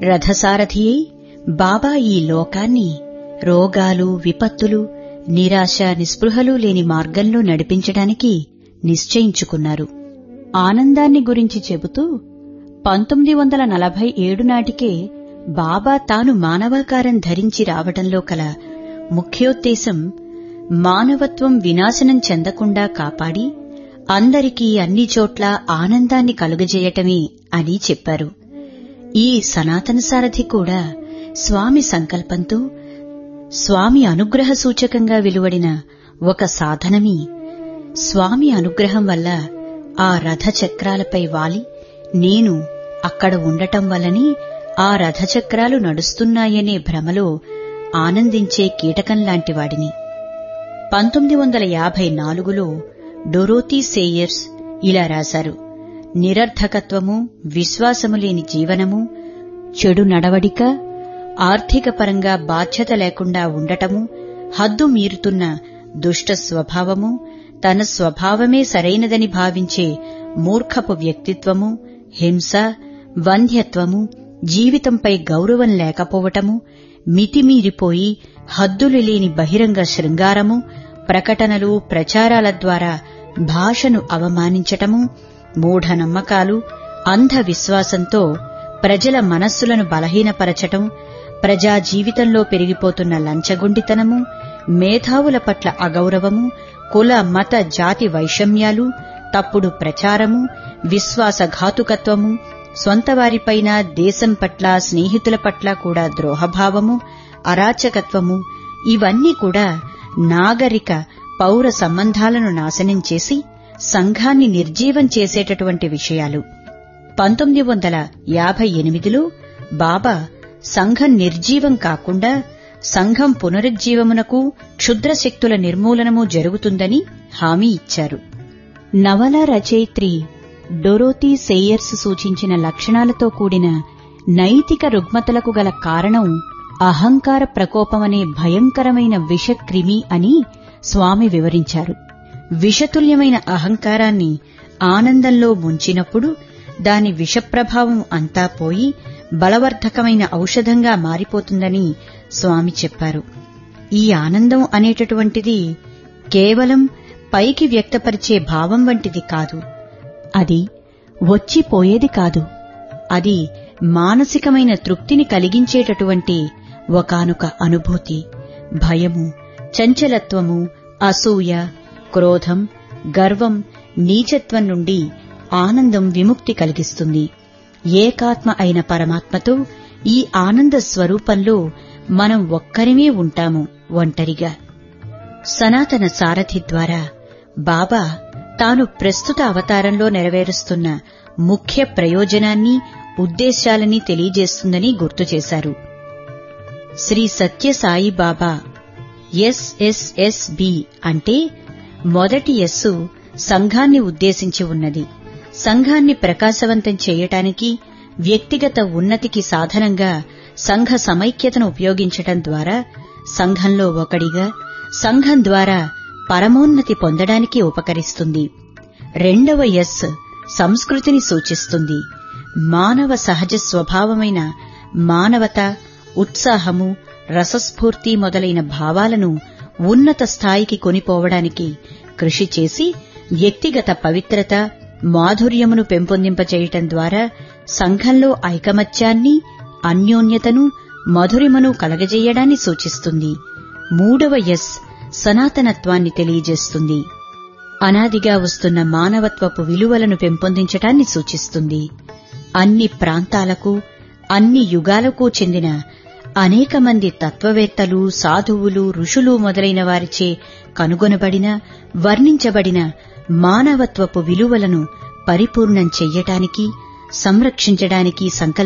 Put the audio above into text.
రథసారథియై బాబా ఈ లోకాన్ని రోగాలు విపత్తులు నిరాశ నిస్పృహలు లేని మార్గంలో నడిపించడానికి నిశ్చయించుకున్నారు ఆనందాన్ని గురించి చెబుతూ పంతొమ్మిది వందల నలభై ఏడు నాటికే బాబా తాను మానవాకారం ధరించి రావడంలో కల ముఖ్యోద్దేశం మానవత్వం వినాశనం చెందకుండా కాపాడి అందరికీ అన్ని చోట్ల ఆనందాన్ని కలుగజేయటమే అని చెప్పారు ఈ సనాతన సారథి కూడా స్వామి సంకల్పంతో స్వామి అనుగ్రహ సూచకంగా వెలువడిన ఒక సాధనమి స్వామి అనుగ్రహం వల్ల ఆ రథ చక్రాలపై వాలి నేను అక్కడ ఉండటం వల్లనే ఆ రథచక్రాలు నడుస్తున్నాయనే భ్రమలో ఆనందించే కీటకంలాంటి వాడిని పంతొమ్మిది వందల యాభై నాలుగులో డొరోతీ సేయర్స్ ఇలా రాశారు నిరర్ధకత్వము విశ్వాసము లేని జీవనము చెడు నడవడిక ఆర్థిక పరంగా బాధ్యత లేకుండా ఉండటము హద్దు మీరుతున్న దుష్ట స్వభావము తన స్వభావమే సరైనదని భావించే మూర్ఖపు వ్యక్తిత్వము హింస వంధ్యత్వము జీవితంపై గౌరవం లేకపోవటము మితిమీరిపోయి హద్దులు లేని బహిరంగ శృంగారము ప్రకటనలు ప్రచారాల ద్వారా భాషను అవమానించటము మూఢనమ్మకాలు అంధ విశ్వాసంతో ప్రజల మనస్సులను బలహీనపరచటం ప్రజా జీవితంలో పెరిగిపోతున్న లంచగొండితనము మేధావుల పట్ల అగౌరవము కుల మత జాతి వైషమ్యాలు తప్పుడు ప్రచారము విశ్వాసఘాతుకత్వము స్వంతవారిపైన దేశం పట్ల స్నేహితుల పట్ల కూడా ద్రోహభావము అరాచకత్వము ఇవన్నీ కూడా నాగరిక పౌర సంబంధాలను నాశనం చేసి సంఘాన్ని నిర్జీవం చేసేటటువంటి విషయాలు పంతొమ్మిది వందల యాభై ఎనిమిదిలో బాబా సంఘం నిర్జీవం కాకుండా సంఘం పునరుజ్జీవమునకు క్షుద్రశక్తుల నిర్మూలనము జరుగుతుందని హామీ ఇచ్చారు నవల రచయిత్రి డొరోతీ సేయర్స్ సూచించిన లక్షణాలతో కూడిన నైతిక రుగ్మతలకు గల కారణం అహంకార ప్రకోపమనే భయంకరమైన విషక్రిమి అని స్వామి వివరించారు విషతుల్యమైన అహంకారాన్ని ఆనందంలో ముంచినప్పుడు దాని విషప్రభావం అంతా పోయి బలవర్ధకమైన ఔషధంగా మారిపోతుందని స్వామి చెప్పారు ఈ ఆనందం అనేటటువంటిది కేవలం పైకి వ్యక్తపరిచే భావం వంటిది కాదు అది వచ్చిపోయేది కాదు అది మానసికమైన తృప్తిని కలిగించేటటువంటి ఒకానొక అనుభూతి భయము చంచలత్వము అసూయ క్రోధం గర్వం నీచత్వం నుండి ఆనందం విముక్తి కలిగిస్తుంది ఏకాత్మ అయిన పరమాత్మతో ఈ ఆనంద స్వరూపంలో మనం ఒక్కరిమే ఉంటాము ఒంటరిగా సనాతన సారథి ద్వారా బాబా తాను ప్రస్తుత అవతారంలో నెరవేరుస్తున్న ముఖ్య ప్రయోజనాన్ని ఉద్దేశాలని తెలియజేస్తుందని గుర్తు చేశారు శ్రీ సత్య సాయి బాబా ఎస్ఎస్ఎస్బి అంటే మొదటి ఎస్సు సంఘాన్ని ఉద్దేశించి ఉన్నది సంఘాన్ని ప్రకాశవంతం చేయటానికి వ్యక్తిగత ఉన్నతికి సాధనంగా సంఘ సమైక్యతను ఉపయోగించటం ద్వారా సంఘంలో ఒకడిగా సంఘం ద్వారా పరమోన్నతి పొందడానికి ఉపకరిస్తుంది రెండవ ఎస్ సంస్కృతిని సూచిస్తుంది మానవ సహజ స్వభావమైన మానవత ఉత్సాహము రసస్ఫూర్తి మొదలైన భావాలను ఉన్నత స్థాయికి కొనిపోవడానికి కృషి చేసి వ్యక్తిగత పవిత్రత మాధుర్యమును పెంపొందింపచేయటం ద్వారా సంఘంలో ఐకమత్యాన్ని అన్యోన్యతను మధురిమను కలగజేయడాన్ని సూచిస్తుంది మూడవ ఎస్ సనాతనత్వాన్ని తెలియజేస్తుంది అనాదిగా వస్తున్న మానవత్వపు విలువలను పెంపొందించటాన్ని సూచిస్తుంది అన్ని ప్రాంతాలకు అన్ని యుగాలకు చెందిన అనేక మంది తత్వవేత్తలు సాధువులు ఋషులు మొదలైన వారిచే కనుగొనబడిన వర్ణించబడిన మానవత్వపు విలువలను పరిపూర్ణం చెయ్యటానికి సంరక్షించడానికి సంకల్ప